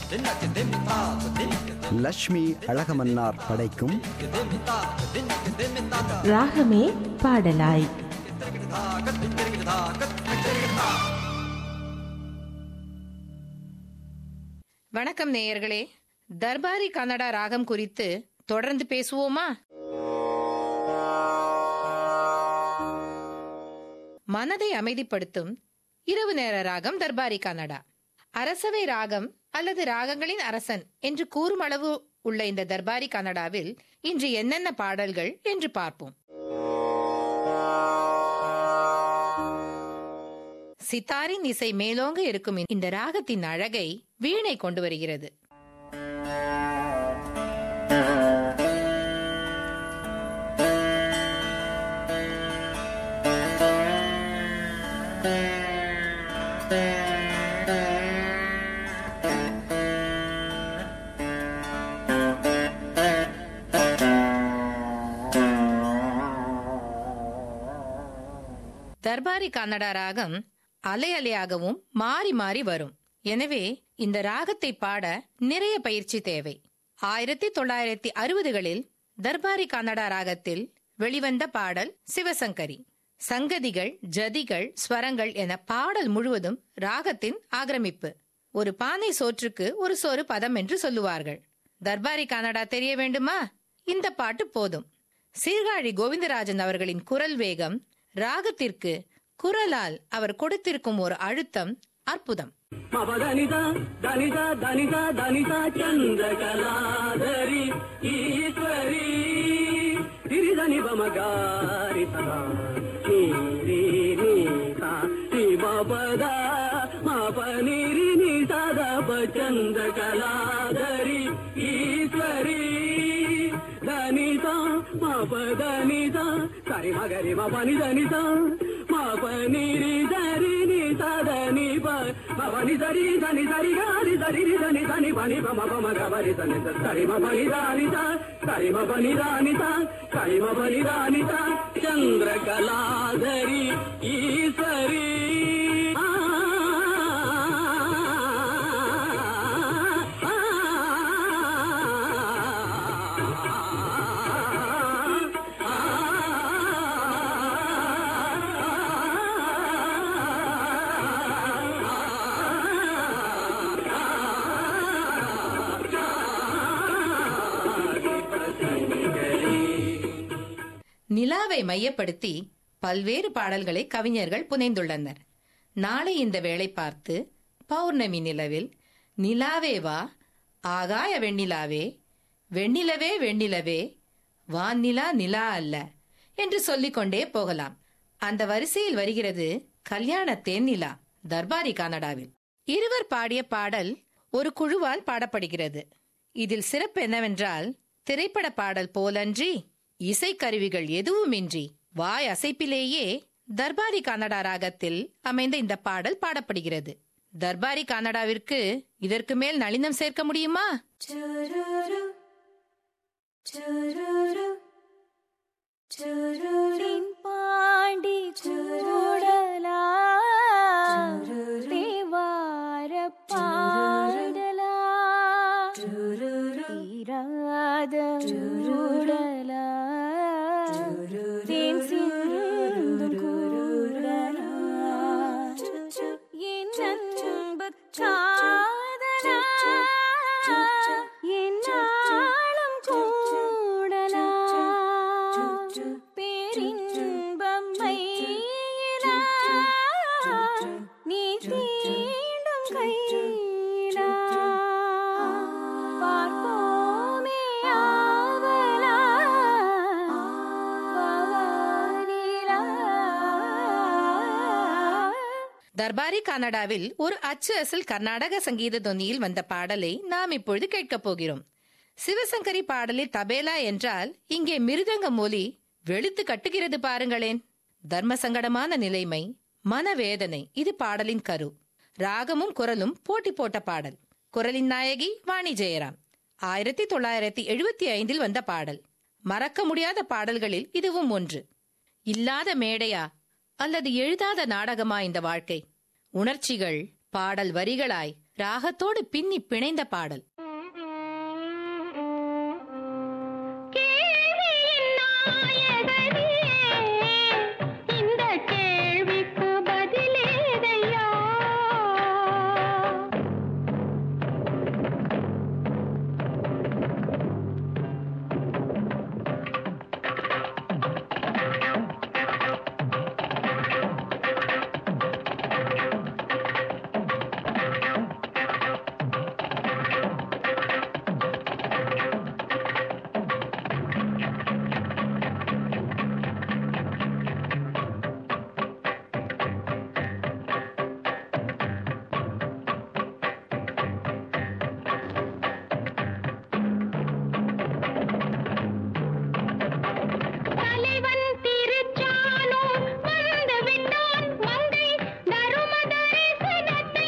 லக்ஷ்மி அழகமன்னார் படைக்கும் ராகமே பாடலாய் வணக்கம் நேயர்களே தர்பாரி கன்னடா ராகம் குறித்து தொடர்ந்து பேசுவோமா மனதை அமைதிப்படுத்தும் இரவு நேர ராகம் தர்பாரி கன்னடா அரசவை ராகம் அல்லது ராகங்களின் அரசன் என்று கூறும் அளவு உள்ள இந்த தர்பாரி கன்னடாவில் இன்று என்னென்ன பாடல்கள் என்று பார்ப்போம் சித்தாரின் இசை மேலோங்க இருக்கும் இந்த ராகத்தின் அழகை வீணை கொண்டு வருகிறது தர்பாரி கன்னடா ராகம் அலை அலையாகவும் மாறி மாறி வரும் எனவே இந்த ராகத்தை பாட நிறைய பயிற்சி தேவை ஆயிரத்தி தொள்ளாயிரத்தி அறுபதுகளில் தர்பாரி கன்னடா ராகத்தில் வெளிவந்த பாடல் சிவசங்கரி சங்கதிகள் ஜதிகள் ஸ்வரங்கள் என பாடல் முழுவதும் ராகத்தின் ஆக்கிரமிப்பு ஒரு பானை சோற்றுக்கு ஒரு சோறு பதம் என்று சொல்லுவார்கள் தர்பாரி கன்னடா தெரிய வேண்டுமா இந்த பாட்டு போதும் சீர்காழி கோவிந்தராஜன் அவர்களின் குரல் வேகம் ராகத்திற்கு குரலால் அவர் கொடுத்திருக்கும் ஒரு அழுத்தம் அற்புதம் மபதனித தனித தனித தனித சந்திரகலாதரி ஈஸ்வரி திரிதனி பமகாரி சதா நீரி நீசா சிவபத மபனிரி நிசதப சந்திரகலாதரி ஈஸ்வரி தனிதா மபதனிதா சரி மகரி மபனி தனிதா மபனிரி தரி நி சதனி ப மபனி சரி சனி சரி காரி சரி ரி சனி சனி பனி ப மப மக பரி சனி ச சரி மபனி ராணி சா சரி மபனி ராணி சா சரி மபனி ராணி சா சந்திரகலாதரி ஈஸ்வரி ஆ, நிலாவை மையப்படுத்தி பல்வேறு பாடல்களை கவிஞர்கள் புனைந்துள்ளனர் நாளை இந்த வேளை பார்த்து பௌர்ணமி நிலவில் நிலாவே வா ஆகாய வெண்ணிலாவே வெண்ணிலவே வெண்ணிலவே வான்நிலா நிலா அல்ல என்று சொல்லிக்கொண்டே போகலாம் அந்த வரிசையில் வருகிறது கல்யாண தேன்நிலா தர்பாரி கனடாவில் இருவர் பாடிய பாடல் ஒரு குழுவால் பாடப்படுகிறது இதில் சிறப்பு என்னவென்றால் திரைப்பட பாடல் போலன்றி இசைக்கருவிகள் எதுவுமின்றி வாய் அசைப்பிலேயே தர்பாரி கன்னடா ராகத்தில் அமைந்த இந்த பாடல் பாடப்படுகிறது தர்பாரி கன்னடாவிற்கு இதற்கு மேல் நளினம் சேர்க்க முடியுமா பாண்டி சூடலா தேவார பாடலா தீராத சூடலா தேன் சிந்து கூடலா என் அன்பு காதலா என்னாலும் கூடலா பேரின்பம் மயிலா நீ தீண்டும் கையிலா பார்ப்போமே ஆவலா பவானிலா தர்பாரி கன்னடாவில் ஒரு அச்சு அசல் கர்நாடக சங்கீத தொனியில் வந்த பாடலை நாம் இப்பொழுது கேட்கப் போகிறோம் சிவசங்கரி பாடலில் தபேலா என்றால் இங்கே மிருதங்க மொழி வெளுத்து கட்டுகிறது பாருங்களேன் தர்ம சங்கடமான நிலைமை மனவேதனை இது பாடலின் கரு ராகமும் குரலும் போட்டி போட்ட பாடல் குரலின் நாயகி வாணி ஜெயராம் ஆயிரத்தி தொள்ளாயிரத்தி எழுபத்தி ஐந்தில் வந்த பாடல் மறக்க முடியாத பாடல்களில் இதுவும் ஒன்று இல்லாத மேடையா அல்லது எழுதாத நாடகமா இந்த வாழ்க்கை உணர்ச்சிகள் பாடல் வரிகளாய் ராகத்தோடு பின்னி பிணைந்த பாடல் கேள்வியின் நாயகனே, இந்த கேள்விக்கு பதிலேதையா தலைவன் திருச்சானும் வந்து விட்டான் மங்கை தரும தரிசனத்தை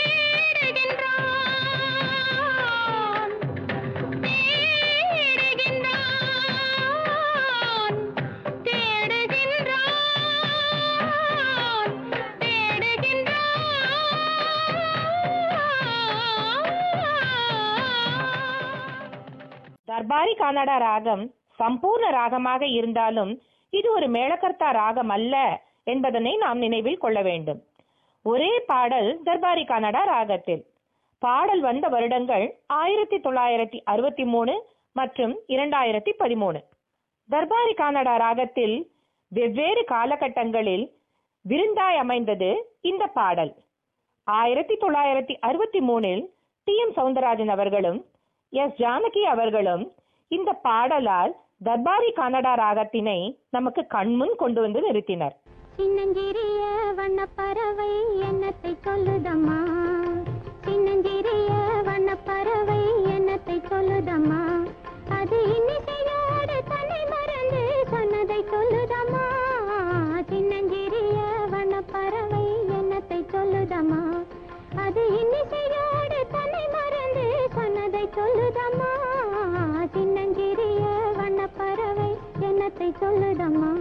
தேடுகின்றான் தேடுகின்றான் தேடுகின்றான் தேடுகின்றான் தர்பாரி கானடா ராகம் சம்பூர்ண ராகமாக இருந்தாலும் இது ஒரு மேளகர்த்தா ராகம் அல்ல என்பதனை நாம் நினைவில் கொள்ள வேண்டும் ஒரே பாடல் தர்பாரி கானடா ராகத்தில் பாடல் வந்த வருடங்கள் ஆயிரத்தி தொள்ளாயிரத்தி அறுபத்தி மூணு மற்றும் இரண்டாயிரத்தி பதிமூணு தர்பாரி கானடா ராகத்தில் வெவ்வேறு காலகட்டங்களில் விருந்தாய் அமைந்தது இந்த பாடல் ஆயிரத்தி தொள்ளாயிரத்தி அறுபத்தி மூணில் டி எம் சவுந்தரராஜன் அவர்களும் எஸ் ஜானகி அவர்களும் இந்த பாடலால் தர்பாரி கன்னடா ராகத்தினை நமக்கு கண்முன் கொண்டு வந்து நிறுத்தினர் சின்னஞ்சிறிய வண்ணப்பறவை என்னத்தை சொல்லுதம்மா சின்னஞ்சிறிய வண்ணப்பறவை என்னத்தை சொல்லுதம்மா அது இன்னிசையோடு தன்னை மறந்து சொன்னதை சொல்லுதம்மா சின்னஞ்சிறிய வண்ணப்பறவை என்னத்தை சொல்லுதம்மா அது இன்னிசையோடு தன்னை மறந்து சொன்னதை சொல்லுதம்மா சின்னஞ்சிறிய வண்ணப்பறவை என்னத்தை சொல்லுதம்மா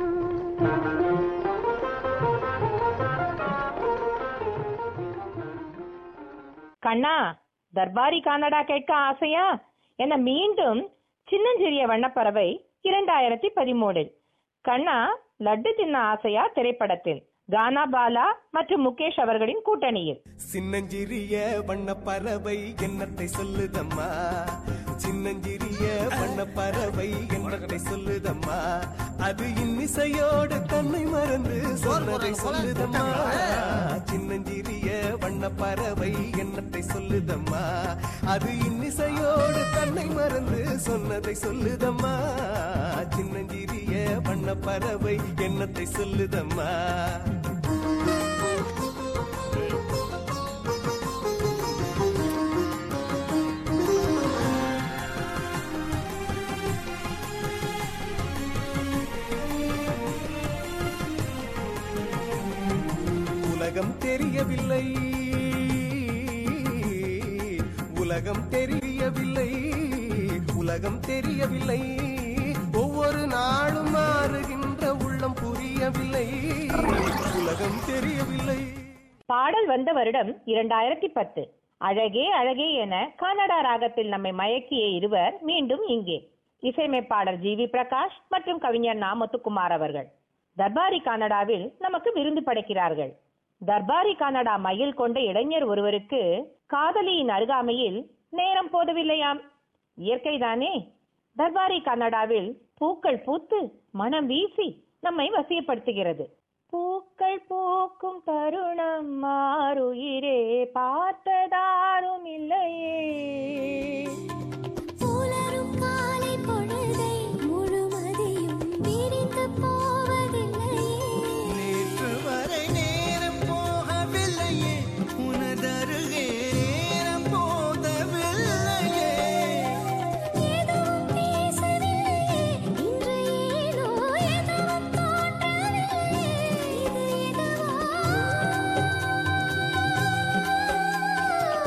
கண்ணா தர்பாரி கன்னடா கேட்க ஆசையா என மீண்டும் சின்னஞ்சிறிய வண்ணப்பறவை இரண்டாயிரத்தி பதிமூணில் கண்ணா லட்டு தின்ன ஆசையா திரைப்படத்தில் கானா பாலா மற்றும் முகேஷ் அவர்களின் கூட்டணியில் சின்னஞ்சிறிய வண்ண பறவை என்னத்தை சொல்லுதம்மா சின்னஞ்சிறிய வண்ண பறவை என்னத்தை சொல்லுதம்மா அது இன்னிசையோடு தன்னை மறந்து சொன்னதை சொல்லுதம்மா சின்னஞ்சிறிய வண்ண பறவை என்னத்தை சொல்லுதம்மா அது இன்னிசையோடு தன்னை மறந்து சொன்னதை சொல்லுதம்மா சின்னஞ்சிறிய வண்ண பறவை என்னத்தை சொல்லுதம்மா உலகம் தெரியவில்லை உலகம் தெரியவில்லை உலகம் தெரியவில்லை ஒவ்வொரு நாளும் மாறுகின்ற உள்ளம் புரியவில்லை உலகம் தெரியவில்லை பாடல் வந்த வருடம் இரண்டாயிரத்தி பத்து அழகே அழகே என கன்னடா ராகத்தில் நம்மை மயக்கிய இருவர் மீண்டும் இங்கே இசையமைப்பாளர் ஜி வி பிரகாஷ் மற்றும் கவிஞர் நா முத்துக்குமார் அவர்கள் தர்பாரி கன்னடாவில் நமக்கு விருந்து படைக்கிறார்கள் தர்பாரி கன்னடா மயில் கொண்ட இளைஞர் ஒருவருக்கு காதலியின் அருகாமையில் நேரம் போதவில்லையாம் இயற்கைதானே தர்பாரி கன்னடாவில் பூக்கள் பூத்து மனம் வீசி நம்மை வசியப்படுத்துகிறது பூக்கள் பூக்கும் தருணம் மாறுயிரே பார்த்ததாரும் இல்லையே புலரும் காலை பொழுதை முழுமதியும் விரிந்து போவதில்லையே நேற்று வரை நேரம் போகவில்லையே உனதருகே நேரம் போதவில்லையே எதுவும் பேசவில்லையே இன்று ஏனோ எதுவும் தோன்றவில்லையே இது எதுவா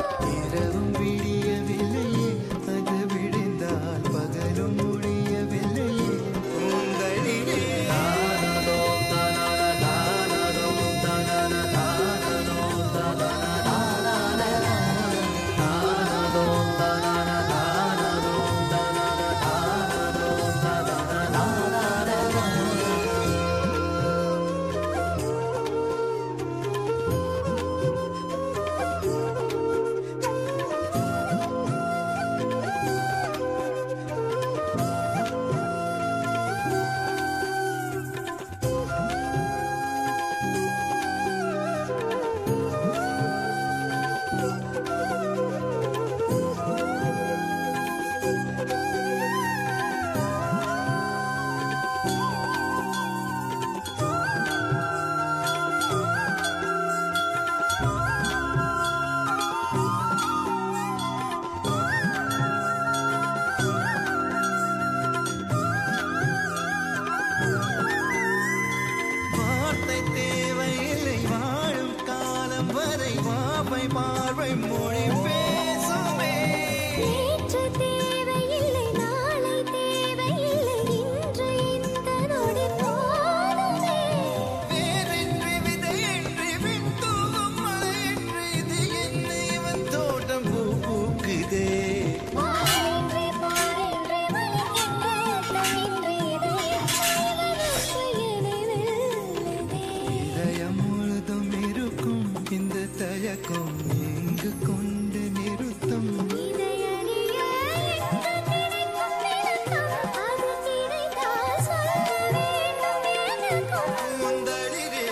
பார்வை மொழி பேசுமே நேற்று தேவையில்லை நாளை தேவையில்லை இன்று இந்த நொடி போதுமே வேறின்றி விதையின்றி விண்தூவும் மழையின்றி இது என்ன இவன் தோட்டம் பூ பூக்குதே வானின்றி போரின்றி வலிக்கின்ற ஓட்டமின்றி இதயம் என்னை வெல்லுதே இதயம் முழுதும் இருக்கும் இந்த தயக்கம் எங்கு கொண்டு நிறுத்தம் இதயறிய எங்கு நினைக்கும் நிறுத்தம் அது கிடைத்தால் சொல்ல வேண்டும் எனக்கும் முந்தளிரே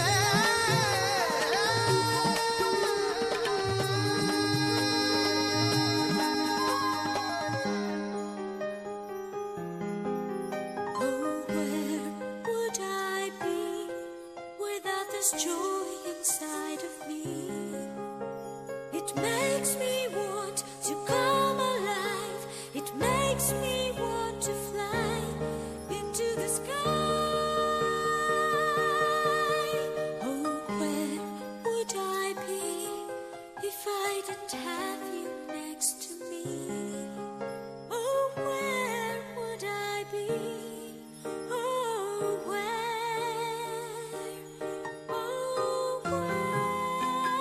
Oh, where would I be without this joy inside of me? It makes me want to come alive. It makes me want to fly into the sky. Oh, where would I be if I didn't have you next to me? Oh, where would I be? Oh, where? Oh,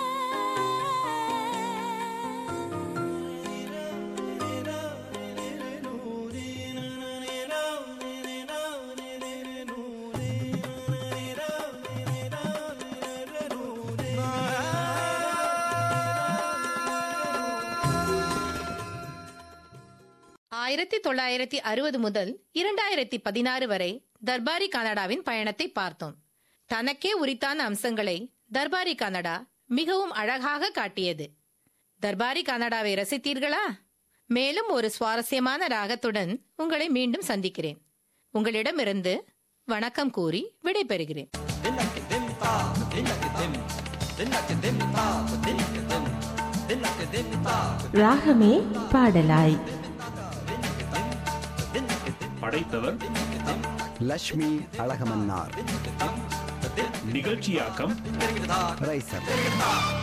ஆயிரத்தி தொள்ளாயிரத்தி அறுபது முதல் இரண்டாயிரத்தி பதினாறு வரை தர்பாரி கனடாவின் பயணத்தை பார்த்தோம் தனக்கே உரித்தான அம்சங்களை தர்பாரி கனடா மிகவும் அழகாக காட்டியது தர்பாரி கனடாவை ரசித்தீர்களா மேலும் ஒரு சுவாரஸ்யமான ராகத்துடன் உங்களை மீண்டும் சந்திக்கிறேன் உங்களிடமிருந்து வணக்கம் கூறி விடைபெறுகிறேன் ராகமே பாடலாய் படைத்தவர் லக்ஷ்மி அழகமன்னார் நிகழ்ச்சியாக்கம் ரைசர்